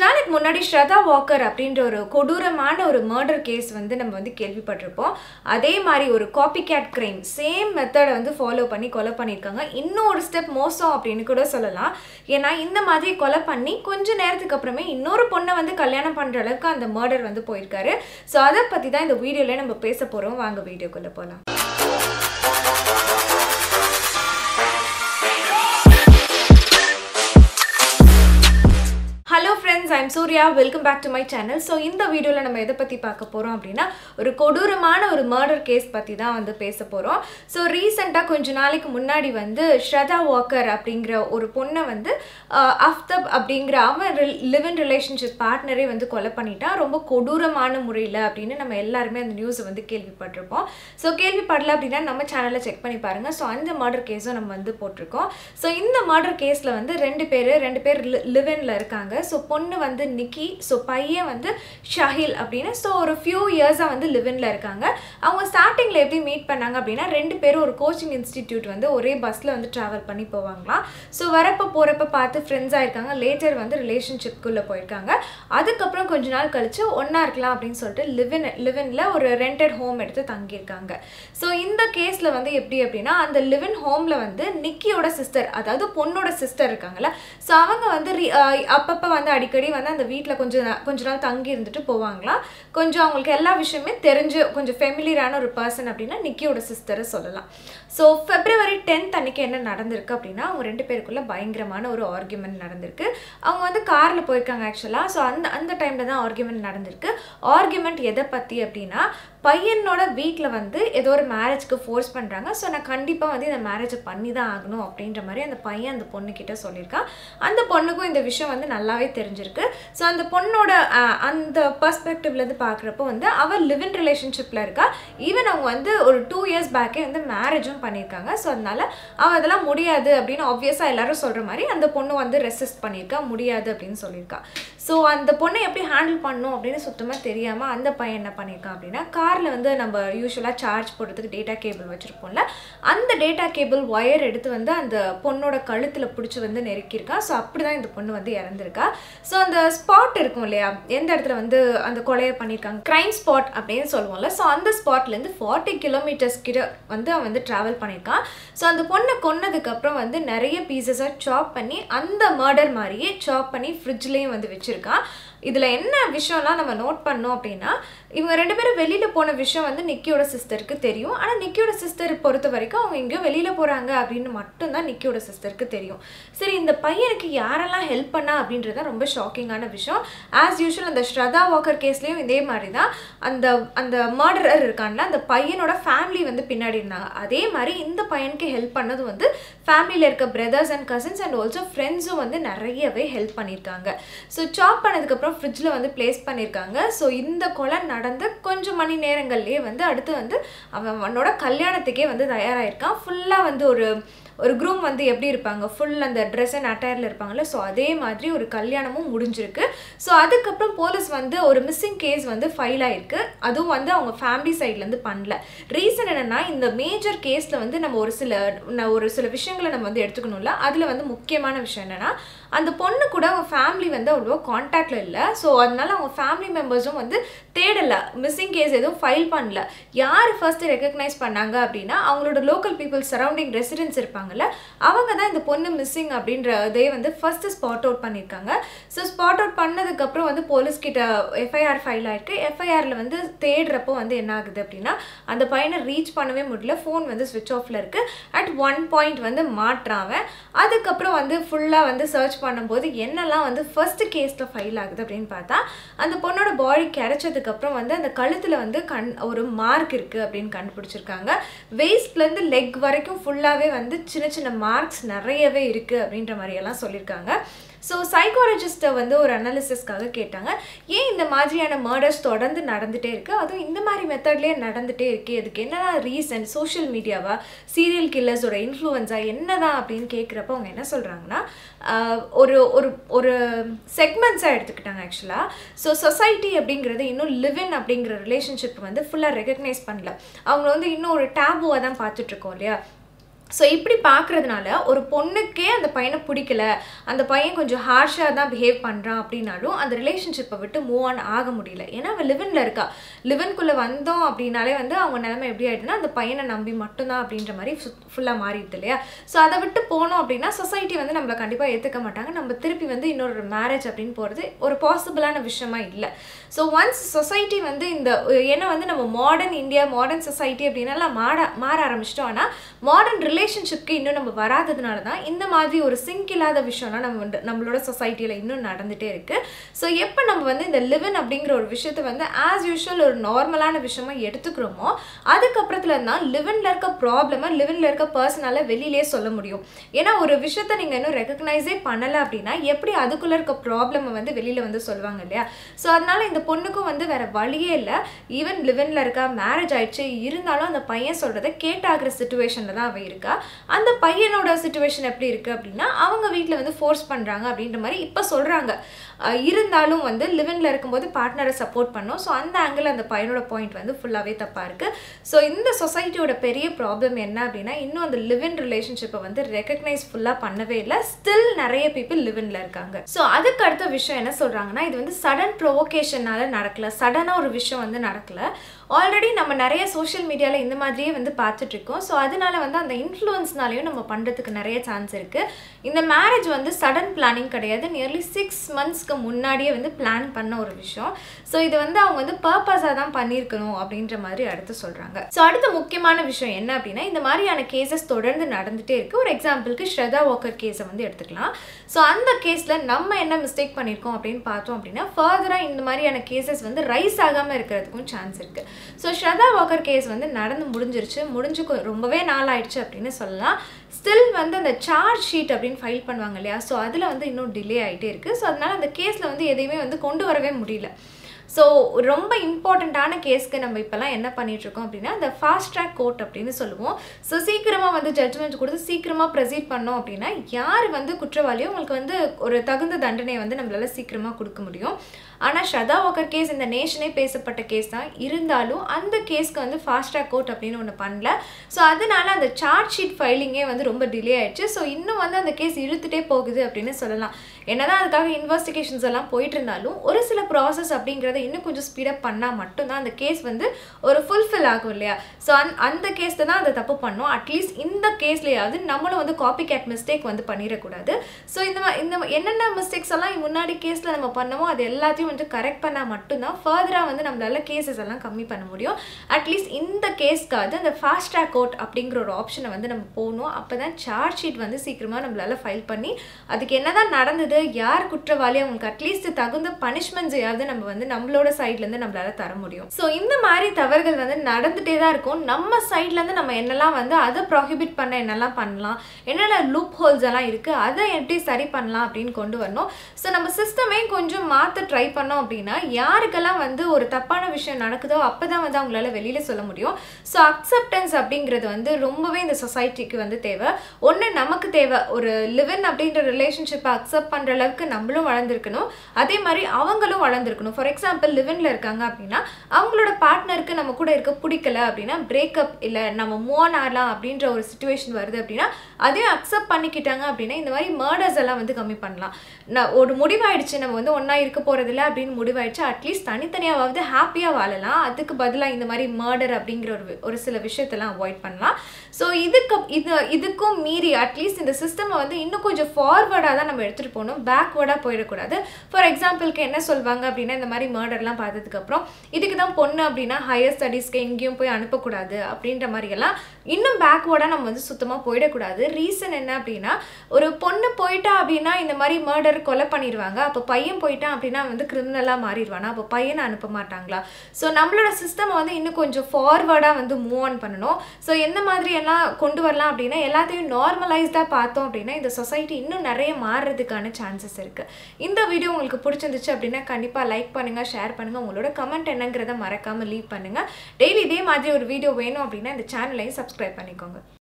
நாளைக்கு முன்னாடி ஸ்ரதா வாக்கர் அப்படின்ற ஒரு கொடூரமான ஒரு மர்டர் கேஸ் வந்து நம்ம வந்து கேள்விப்பட்டிருப்போம் அதே மாதிரி ஒரு காப்பி கேட் கிரைம் சேம் மெத்தடை வந்து ஃபாலோ பண்ணி கொலை பண்ணியிருக்காங்க இன்னும் ஒரு ஸ்டெப் மோசம் அப்படின்னு கூட சொல்லலாம் ஏன்னா இந்த மாதிரி கொலை பண்ணி கொஞ்ச நேரத்துக்கு அப்புறமே இன்னொரு பொண்ணை வந்து கல்யாணம் பண்ணுற அளவுக்கு அந்த மர்டர் வந்து போயிருக்காரு ஸோ அதை பற்றி தான் இந்த வீடியோவில் நம்ம பேச போகிறோம் வாங்க வீடியோக்குள்ளே போகலாம் hello friends I'm Surya welcome back to my channel so இந்த வீடியோவில் நம்ம எதை பற்றி பார்க்க போகிறோம் அப்படின்னா ஒரு கொடூரமான ஒரு மர்டர் கேஸ் பற்றி தான் வந்து பேச போகிறோம் ஸோ ரீசெண்டாக கொஞ்ச நாளைக்கு முன்னாடி வந்து ஸ்ரதா வாக்கர் அப்படிங்கிற ஒரு பொண்ணை வந்து ஆஹ், அஃப்தப் அப்படிங்கிற அவன் லிவ் இன் ரிலேஷன்ஷிப் பார்ட்னரே வந்து கொலை பண்ணிட்டான் ரொம்ப கொடூரமான முறையில் அப்படின்னு நம்ம எல்லாருமே அந்த நியூஸை வந்து கேள்விப்பட்டிருப்போம் ஸோ கேள்விப்படல அப்படின்னா நம்ம சேனலை செக் பண்ணி பாருங்கள் ஸோ அந்த மர்டர் கேஸும் நம்ம வந்து போட்டிருக்கோம் ஸோ இந்த மர்டர் கேஸில் வந்து ரெண்டு பேர் ரெண்டு பேர் லிவ் இருக்காங்க ஸோ பொண்ணு வந்து நிக்கி ஸோ பையன் வந்து ஷஹில் அப்படின்னு ஸோ ஒரு ஃபியூ இயர்ஸாக வந்து லிவன்ல இருக்காங்க அவங்க ஸ்டார்டிங்கில் எப்படி மீட் பண்ணாங்க அப்படின்னா ரெண்டு பேரும் ஒரு கோச்சிங் இன்ஸ்டிடியூட் வந்து ஒரே பஸ்ஸில் வந்து ட்ராவல் பண்ணி போவாங்களாம் ஸோ வரப்போ போகிறப்ப பார்த்து ஃப்ரெண்ட்ஸாக இருக்காங்க லேட்டர் வந்து ரிலேஷன்ஷிப்குள்ளே போயிருக்காங்க அதுக்கப்புறம் கொஞ்ச நாள் கழிச்சு ஒன்றா இருக்கலாம் அப்படின்னு சொல்லிட்டு லிவன் லிவனில் ஒரு ரெண்டட் ஹோம் எடுத்து தங்கியிருக்காங்க ஸோ இந்த கேஸில் வந்து எப்படி அப்படின்னா அந்த லிவன் ஹோமில் வந்து நிக்கியோட சிஸ்டர் அதாவது பொண்ணோட சிஸ்டர் இருக்காங்கல்ல ஸோ அவங்க வந்து re- ஆஹ் அப்பப்போ வந்து அடிக்கடி வந்து அந்த வீட்டில் கொஞ்சம் நா- கொஞ்ச நாள் தங்கி இருந்துட்டு போவாங்களாம் கொஞ்சம் அவங்களுக்கு எல்லா விஷயமே தெரிஞ்சு கொஞ்சம் ஃபெமிலியரான ஒரு பர்சன் அப்படின்னா நிக்கியோட சிஸ்டரை சொல்லலாம் ஸோ ஃபெப்ரவரி டென்த் அன்னைக்கு என்ன நடந்திருக்கு அப்படின்னா அவங்க ரெண்டு பேருக்குள்ள பயங்கரமான ஒரு ஆர்குமெண்ட் நடந்திருக்கு அவங்க வந்து காரில் போயிருக்காங்க ஆக்சுவலாக ஸோ அந்த அந்த டைமில் தான் ஆர்குமெண்ட் நடந்திருக்கு ஆர்குமெண்ட் எதை பற்றி அப்படின்னா பையனோட வீட்டில் வந்து ஏதோ ஒரு மேரேஜ்க்கு ஃபோர்ஸ் பண்ணுறாங்க ஸோ நான் கண்டிப்பாக வந்து இந்த மேரேஜை பண்ணி தான் ஆகணும் அப்படின்ற மாதிரி அந்த பையன் அந்த பொண்ணுக்கிட்ட சொல்லியிருக்கான் அந்த பொண்ணுக்கும் இந்த விஷயம் வந்து நல்லாவே தெரிஞ்சிருக்கு ஸோ அந்த பொண்ணோட அஹ், அந்த பர்ஸ்பெக்டிவ்லேருந்து பார்க்குறப்போ வந்து அவள் லிவ் இன் ரிலேஷன்ஷிப்பில் இருக்கா ஈவன் அவங்க வந்து ஒரு டூ இயர்ஸ் பேக்கே வந்து மேரேஜும் பண்ணியிருக்காங்க ஸோ அதனால அவள் அதெல்லாம் முடியாது அப்படின்னு ஆப்வியஸாக எல்லாரும் சொல்கிற மாதிரி அந்த பொண்ணு வந்து ரெசிஸ்ட் பண்ணியிருக்கா முடியாது அப்படின்னு சொல்லியிருக்கா ஸோ அந்த பொண்ணை எப்படி ஹேண்டில் பண்ணணும் அப்படின்னு சுத்தமாக தெரியாமல் அந்த பையன் என்ன பண்ணியிருக்கான் அப்படின்னா காரில் வந்து நம்ம யூஸ்வலாக சார்ஜ் போடுறதுக்கு டேட்டா கேபிள் வச்சுருப்போம்ல அந்த டேட்டா கேபிள் ஒயர் எடுத்து வந்து அந்த பொண்ணோட கழுத்தில் பிடிச்சி வந்து நெருக்கியிருக்கான் ஸோ அப்படி தான் இந்த பொண்ணு வந்து இறந்துருக்கா ஸோ அந்த ஸ்பாட் இருக்கும் இல்லையா எந்த இடத்துல வந்து அந்த கொலையை பண்ணியிருக்காங்க க்ரைம் ஸ்பாட் அப்படின்னு சொல்லுவோம்ல ஸோ அந்த ஸ்பாட்லேருந்து ஃபார்ட்டி கிலோமீட்டர்ஸ் கிட்ட வந்து அவன் வந்து ட்ராவல் பண்ணியிருக்கான் ஸோ அந்த பொண்ணை கொன்னதுக்கப்புறம் வந்து நிறைய பீசஸாக சாப் பண்ணி அந்த மர்டர் மாதிரியே சாப் பண்ணி ஃப்ரிட்ஜ்லேயும் வந்து வச்சுருக்கான் இதில் என்ன விஷயம்லாம் நம்ம நோட் பண்ணோம் அப்படின்னா இவங்க ரெண்டு பேரும் வெளியில் போன விஷயம் வந்து நிக்கியோட சிஸ்டருக்கு தெரியும் ஆனால் நிக்கியோட சிஸ்டர் பொறுத்த வரைக்கும் அவங்க எங்கேயோ வெளியில் போகிறாங்க அப்படின்னு மட்டும்தான் நிக்கியோட சிஸ்டருக்கு தெரியும் சரி இந்த பையனுக்கு யாரெல்லாம் ஹெல்ப் பண்ணா அப்படின்றது தான் ரொம்ப ஷாக்கிங்கான விஷயம் ஆஸ் யூஷுவல் அந்த ஸ்ரதா வாக்கர் கேஸ்லேயும் இதே மாதிரி தான் அந்த அந்த மர்டரர் இருக்கான்ல அந்த பையனோட ஃபேமிலி வந்து பின்னாடி இருந்தாங்க அதே மாதிரி இந்த பையனுக்கு ஹெல்ப் பண்ணது வந்து ஃபேமிலியில் இருக்க brothers and cousins and also ஃப்ரெண்ட்ஸும் வந்து நிறையவே ஹெல்ப் பண்ணியிருக்காங்க ஸோ சாப் பண்ணதுக்கப்புறம் ஃப்ரிட்ஜில் வந்து ப்ளேஸ் பண்ணியிருக்காங்க ஸோ இந்த கொலை நடந்து கொஞ்சம் மணி நேரங்கள்லேயே வந்து அடுத்து வந்து அவன் அவனோட கல்யாணத்துக்கே வந்து தயாராகிருக்கான் ஃபுல்லாக வந்து ஒரு ஒரு க்ரூம் வந்து எப்படி இருப்பாங்க ஃபுல் அந்த ட்ரெஸ் அண்ட் அட்டையரில் இருப்பாங்கல்ல ஸோ அதே மாதிரி ஒரு கல்யாணமும் முடிஞ்சிருக்கு ஸோ அதுக்கப்புறம் போலீஸ் வந்து ஒரு மிஸ்ஸிங் கேஸ் வந்து ஃபைல் ஆயிருக்கு அதுவும் வந்து அவங்க ஃபேமிலி சைட்லேருந்து பண்ணல ரீசன் என்னென்னா இந்த மேஜர் கேஸில் வந்து நம்ம ஒரு சில ந- ஒரு சில விஷயங்களை நம்ம வந்து எடுத்துக்கணும்ல அதில் வந்து முக்கியமான விஷயம் என்னென்னா அந்த பொண்ணு கூட அவங்க ஃபேமிலி வந்து அவ்வளோ காண்டாக்டில் இல்லை ஸோ அதனால அவங்க ஃபேமிலி மெம்பர்ஸும் வந்து தேடலை மிஸ்ஸிங் கேஸ் எதுவும் ஃபைல் பண்ணல யார் ஃபர்ஸ்ட் ரெக்கக்னைஸ் பண்ணாங்க அப்படின்னா அவங்களோட லோக்கல் பீப்புள் சரௌண்டிங் ரெசிடென்ட்ஸ் இருப்பாங்கல்ல அவங்க தான் இந்த பொண்ணு மிஸ்ஸிங் அப்படின்றதே வந்து ஃபர்ஸ்ட் ஸ்பாட் அவுட் பண்ணியிருக்காங்க ஸோ ஸ்பாட் அவுட் பண்ணதுக்கப்புறம் வந்து போலீஸ் கிட்ட எஃப்ஐஆர் ஃபைல் ஆயிருக்கு எஃப்ஐஆரில் வந்து தேடுறப்போ வந்து என்ன ஆகுது அப்படின்னா அந்த பையனை ரீச் பண்ணவே முடியல ஃபோன் வந்து ஸ்விட்ச் ஆஃப்ல இருக்கு அட் ஒன் பாயிண்ட் வந்து மாட்டுறான் அவன் அதுக்கப்புறம் வந்து ஃபுல்லாக வந்து சர்ச் பண்ணும்போது என்னெல்லாம் வந்து ஃபர்ஸ்ட் கேஸில் ஃபைல் ஆகுது அப்படின்னு பார்த்தா அந்த பொண்ணோட பாடி கிடைச்சதுக்கப்புறம் வந்து அந்த கழுத்தில் வந்து கண் ஒரு மார்க் இருக்குது அப்படின்னு கண்டுபிடிச்சிருக்காங்க வேஸ்ட்லேருந்து லெக் வரைக்கும் ஃபுல்லாகவே வந்து சின்ன சின்ன மார்க்ஸ் நிறையவே இருக்குது அப்படின்ற மாதிரியெல்லாம் சொல்லியிருக்காங்க ஸோ சைக்காலஜிஸ்ட்டை வந்து ஒரு அனாலிசிஸ்க்காக கேட்டாங்க ஏன் இந்த மாதிரியான மர்டர்ஸ் தொடர்ந்து நடந்துகிட்டே இருக்குது அதுவும் இந்த மாதிரி மெத்தட்லேயே நடந்துகிட்டே இருக்குது இதுக்கு என்னதான் ரீசன் சோஷியல் மீடியாவா சீரியல் கில்லர்ஸோட இன்ஃப்ளூயன்ஸா என்னதான் அப்படின்னு கேட்குறப்ப அவங்க என்ன சொல்கிறாங்கன்னா ஒரு ஒரு ஒரு செக்மெண்ட்ஸாக எடுத்துக்கிட்டாங்க ஆக்சுவலாக ஸோ சொசைட்டி அப்படிங்கிறது இன்னும் லிவ்-இன் அப்படிங்கிற ரிலேஷன்ஷிப் வந்து ஃபுல்லாக ரெகக்னைஸ் பண்ணல அவங்க வந்து இன்னும் ஒரு டேபுவாக தான் பார்த்துட்ருக்கோம் இல்லையா ஸோ இப்படி பார்க்குறதுனால ஒரு பொண்ணுக்கே அந்த பையனை பிடிக்கல அந்த பையன் கொஞ்சம் ஹார்ஷாக தான் பிஹேவ் பண்ணுறான் அப்படின்னாலும் அந்த ரிலேஷன்ஷிப்பை விட்டு மூவ் ஆன் ஆக முடியல ஏன்னா அவள் லிவனில் இருக்கா லிவன்குள்ளே வந்தோம் அப்படின்னாலே வந்து அவங்க நிலைமை எப்படி ஆயிடுதுன்னா அந்த பையனை நம்பி மட்டும்தான் அப்படின்ற மாதிரி ஃபுல்லாக மாறிடுது இல்லையா ஸோ அதை விட்டு போனோம் அப்படின்னா சொசைட்டி வந்து நம்மளை கண்டிப்பாக ஏற்றுக்க மாட்டாங்க நம்ம திருப்பி வந்து இன்னொரு மேரேஜ் அப்படின்னு போகிறது ஒரு பாசிபிளான விஷயமா இல்லை ஸோ ஒன்ஸ் சொசைட்டி வந்து இந்த ஏன்னா வந்து நம்ம மாடர்ன் இந்தியா மாடர்ன் சொசைட்டி அப்படின்னாலாம் மாற மாற ஆரம்பிச்சிட்டோம் ஆனால் மாடர்ன் ரிலேஷன்ஷிப்க்கு இன்னும் நம்ம வராததுனால தான் இந்த மாதிரி ஒரு சிங்க் இல்லாத விஷயம்லாம் நம்ம வந்து நம்மளோட சொசைட்டியில் இன்னும் நடந்துகிட்டே இருக்குது ஸோ எப்போ நம்ம வந்து இந்த லிவன் அப்படிங்கிற ஒரு விஷயத்தை வந்து ஆஸ் யூஷுவல் ஒரு நார்மலான விஷயமா எடுத்துக்கிறோமோ அதுக்கப்புறத்துல தான் லிவனில் இருக்க ப்ராப்ளமை லிவனில் இருக்க பர்சனால வெளியிலே சொல்ல முடியும் ஏன்னா ஒரு விஷயத்த நீங்கள் இன்னும் ரெக்கக்னைஸே பண்ணலை அப்படின்னா எப்படி அதுக்குள்ளே இருக்க ப்ராப்ளமை வந்து வெளியில் வந்து சொல்லுவாங்க இல்லையா ஸோ அதனால இந்த பொண்ணுக்கும் வந்து வேற வழியே இல்லை ஈவன் லிவனில் இருக்கா மேரேஜ் ஆயிடுச்சு இருந்தாலும் அந்த பையன் சொல்கிறத கேட்டாகிற சுச்சுவேஷனில் தான் அவள் இருக்கா அந்த பையனோட சுச்சுவேஷன் எப்படி இருக்குது அப்படின்னா அவங்க வீட்டில் வந்து ஃபோர்ஸ் பண்ணுறாங்க அப்படின்ற மாதிரி இப்போ சொல்கிறாங்க இருந்தாலும் வந்து லிவனில் இருக்கும்போது பார்ட்னரை சப்போர்ட் பண்ணோம் ஸோ அந்த ஆங்கிள் அந்த பையனோட பாயிண்ட் வந்து ஃபுல்லாகவே தப்பாக இருக்குது ஸோ இந்த சொசைட்டியோட பெரிய ப்ராப்ளம் என்ன அப்படின்னா இன்னும் அந்த லிவன் ரிலேஷன்ஷிப்பை வந்து ரெக்கக்னைஸ் ஃபுல்லாக பண்ணவே இல்லை ஸ்டில் நிறைய பீப்புள் லிவனில் இருக்காங்க ஸோ அதுக்கு அடுத்த விஷயம் என்ன சொல்கிறாங்கன்னா இது வந்து சடன் ப்ரொவோகேஷனால நடக்கல சடனாக ஒரு விஷயம் வந்து நடக்கல ஆல்ரெடி நம்ம நிறைய சோஷியல் மீடியாவில் இந்த மாதிரியே வந்து பார்த்துட்ருக்கோம் ஸோ அதனால வந்து அந்த இன்ஃப்ளூயன்ஸ்னாலையும் நம்ம பண்ணுறதுக்கு நிறைய சான்ஸ் இருக்குது இந்த மேரேஜ் வந்து சடன் பிளானிங் கிடையாது நியர்லி சிக்ஸ் மந்த்ஸ்க்கு முன்னாடியே வந்து பிளான் பண்ண ஒரு விஷயம் ஸோ இது வந்து அவங்க வந்து பர்பஸாக தான் பண்ணியிருக்கணும் அப்படின்ற மாதிரி அடுத்து சொல்கிறாங்க ஸோ அடுத்த முக்கியமான விஷயம் என்ன அப்படின்னா இந்த மாதிரியான கேசஸ் தொடர்ந்து நடந்துகிட்டே இருக்குது ஒரு எக்ஸாம்பிளுக்கு ஸ்ரதா வாக்கர் கேஸை வந்து எடுத்துக்கலாம் ஸோ அந்த கேஸில் நம்ம என்ன மிஸ்டேக் பண்ணியிருக்கோம் அப்படின்னு பார்த்தோம் அப்படின்னா ஃபர்தராக இந்த மாதிரியான கேசஸ் வந்து ரைஸ் ஆகாமல் இருக்கிறதுக்கும் சான்ஸ் இருக்குது ஸோ ஸ்ரதா வாக்கர் கேஸ் வந்து நடந்து முடிஞ்சிருச்சு முடிஞ்சு கொ- ரொம்பவே நாள் ஆயிடுச்சு அப்படின்னு சொல்லலாம் ஸ்டில் வந்து அந்த சார்ஜ் ஷீட் அப்படின்னு ஃபைல் பண்ணுவாங்க இல்லையா ஸோ அதில் வந்து இன்னும் டிலே ஆகிட்டே இருக்குது ஸோ அதனால அந்த கேஸில் வந்து எதையுமே வந்து கொண்டு வரவே முடியல ஸோ ரொம்ப இம்பார்ட்டண்ட்டான கேஸ்க்கு நம்ம இப்போல்லாம் என்ன பண்ணிட்டு இருக்கோம் அப்படின்னா இந்த ஃபாஸ்ட் ட்ராக் கோர்ட் அப்படின்னு சொல்லுவோம் ஸோ சீக்கிரமாக வந்து ஜட்ஜ்மெண்ட் கொடுத்து சீக்கிரமாக ப்ரெசீட் பண்ணோம் அப்படின்னா யார் வந்து குற்றவாளியோ உங்களுக்கு வந்து ஒரு தகுந்த தண்டனையை வந்து நம்மளால சீக்கிரமாக கொடுக்க முடியும் ஆனால் ஷ்ரதா வாக்கர் கேஸ் இந்த நேஷனே பேசப்பட்ட கேஸ் தான் இருந்தாலும் அந்த கேஸ்க்கு வந்து ஃபாஸ்ட் ட்ராக் கோர்ட் அப்படின்னு ஒன்று பண்ணல ஸோ அதனால அந்த சார்ஜ் ஷீட் ஃபைலிங்கே வந்து ரொம்ப டிலே ஆயிடுச்சு ஸோ இன்னும் வந்து அந்த கேஸ் இழுத்துட்டே போகுது அப்படின்னு சொல்லலாம் என்னதான் அதுக்காக இன்வெஸ்டிகேஷன்ஸ் எல்லாம் போயிட்டு இருந்தாலும் ஒரு சில ப்ராசஸ் அப்படிங்கிறத இன்னும் கொஞ்சம் ஸ்பீடப் பண்ணால் மட்டும்தான் அந்த கேஸ் வந்து ஒரு ஃபுல்ஃபில் ஆகும் இல்லையா ஸோ அந் அந்த கேஸில் தான் அதை தப்பு பண்ணோம் அட்லீஸ்ட் இந்த கேஸ்லையாவது நம்மளும் வந்து காப்பி கேட் மிஸ்டேக் வந்து பண்ணிடக்கூடாது ஸோ இந்த மா- இந்த மா- என்னென்ன மிஸ்டேக்ஸ் எல்லாம் முன்னாடி கேஸில் நம்ம பண்ணமோ அது எல்லாத்தையும் வந்து கரெக்ட் பண்ணால் மட்டும்தான் ஃபர்தராக வந்து நம்மளால கேசஸ் எல்லாம் கம்மி பண்ண முடியும் அட்லீஸ்ட் இந்த கேஸ்க்காவது அந்த ஃபாஸ்ட் ட்ராக் கோர்ட் அப்படிங்கிற ஒரு ஆப்ஷனை வந்து நம்ம போகணும் அப்போ தான் சார்ஜ் ஷீட் வந்து சீக்கிரமாக நம்மளால ஃபைல் பண்ணி அதுக்கு என்னதான் நடந்தது யார் குற்றவாளி அவங்களுக்கு அட்லீஸ்ட் தகுந்த பனிஷ்மெண்ட்ஸையாவது நம்ம வந்து நம்மளோட சைட்லேருந்து நம்மளால தர முடியும் ஸோ இந்த மாதிரி தவறுகள் வந்து நடந்துகிட்டே தான் இருக்கும் நம்ம சைட்லேருந்து நம்ம என்னெல்லாம் வந்து அதை ப்ராஹிபிட் பண்ண என்னெல்லாம் பண்ணலாம் என்னென்ன லூப் ஹோல்ஸ் எல்லாம் இருக்குது அதை எப்படி சரி பண்ணலாம் அப்படின்னு கொண்டு வரணும் ஸோ நம்ம சிஸ்டமே கொஞ்சம் மாற்ற ட்ரை பண்ணோம் அப்படின்னா யாருக்கெல்லாம் வந்து ஒரு தப்பான விஷயம் நடக்குதோ அப்போ தான் வந்து அவங்களால வெளியில் சொல்ல முடியும் ஸோ அக்செப்டன்ஸ் அப்படிங்கிறது வந்து ரொம்பவே இந்த சொசைட்டிக்கு வந்து தேவை ஒன்று நமக்கு தேவை ஒரு லிவன் அப்படின்ற ரிலேஷன்ஷிப்பை அக்செப்ட் பண்ணுற அளவுக்கு நம்மளும் வளர்ந்துருக்கணும் அதே மாதிரி அவங்களும் வளர்ந்துருக்கணும் ஃபார் எக்ஸாம்பிள் லிவனில் இருக்காங்க அப்படின்னா அவங்களோட பார்ட்னருக்கு நம்ம கூட இருக்க பிடிக்கல அப்படின்னா பிரேக்கப் இல்லை நம்ம மூவ் ஆகலாம் அப்படின்ற ஒரு சுச்சுவேஷன் வருது அப்படின்னா அதையும் அக்செப்ட் பண்ணிக்கிட்டாங்க அப்படின்னா இந்த மாதிரி மர்டர்ஸ் எல்லாம் வந்து கம்மி பண்ணலாம் நான் ஒரு முடிவாயிடுச்சு நம்ம வந்து ஒன்றா இருக்க போகிறதில்ல அப்படின்னு முடிவாயிடுச்சு அட்லீஸ்ட் தனித்தனியாவது ஹாப்பியாக வாழலாம் அதுக்கு பதிலாக இந்த மாதிரி மர்டர் அப்படிங்கிற ஒரு ஒரு சில விஷயத்தெல்லாம் அவாய்ட் பண்ணலாம் ஸோ இதுக்கு இது இதுக்கும் மீறி அட்லீஸ்ட் இந்த சிஸ்டமை வந்து இன்னும் கொஞ்சம் ஃபார்வர்டாக தான் நம்ம எடுத்துகிட்டு போகணும் பேக்வேர்டாக போயிடக்கூடாது ஃபார் எக்ஸாம்பிளுக்கு என்ன சொல்வாங்க அப்படின்னா இந்த மாதிரி மர்டர்லாம் பார்த்ததுக்கப்புறம் இதுக்கு தான் பொண்ணு அப்படின்னா ஹையர் ஸ்டடீஸ்க்கு எங்கேயும் போய் அனுப்பக்கூடாது அப்படின்ற மாதிரியெல்லாம் இன்னும் பேக்வேர்டாக நம்ம வந்து சுத்தமாக போயிடக்கூடாது ரீசன் என்ன அப்படின்னா ஒரு பொண்ணு போயிட்டா அப்படின்னா இந்த மாதிரி மர்டர் கொலை பண்ணிடுவாங்க அப்போ பையன் போயிட்டான் அப்படின்னா வந்து கிரிமினலாக மாறிடுவானா அப்போ பையனை அனுப்ப மாட்டாங்களா ஸோ நம்மளோட சிஸ்டம் வந்து இன்னும் கொஞ்சம் ஃபார்வர்டாக வந்து மூவ் ஆன் பண்ணணும் ஸோ எந்த மாதிரி எல்லாம் கொண்டு வரலாம் அப்படின்னா எல்லாத்தையும் நார்மலைஸ்டாக பார்த்தோம் அப்படின்னா இந்த சொசைட்டி இன்னும் நிறைய மாறுறதுக்கான சான்சஸ் இருக்குது இந்த வீடியோ உங்களுக்கு பிடிச்சிருந்துச்சு அப்படின்னா கண்டிப்பாக லைக் பண்ணுங்கள் ஷேர் பண்ணுங்கள் உங்களோட கமெண்ட் என்னங்கிறத மறக்காமல் லீவ் பண்ணுங்கள் டெய்லி இதே மாதிரி ஒரு வீடியோ வேணும் அப்படின்னா இந்த சேனலையும் சப்ஸ்கிரைப் பண்ணிக்கோங்க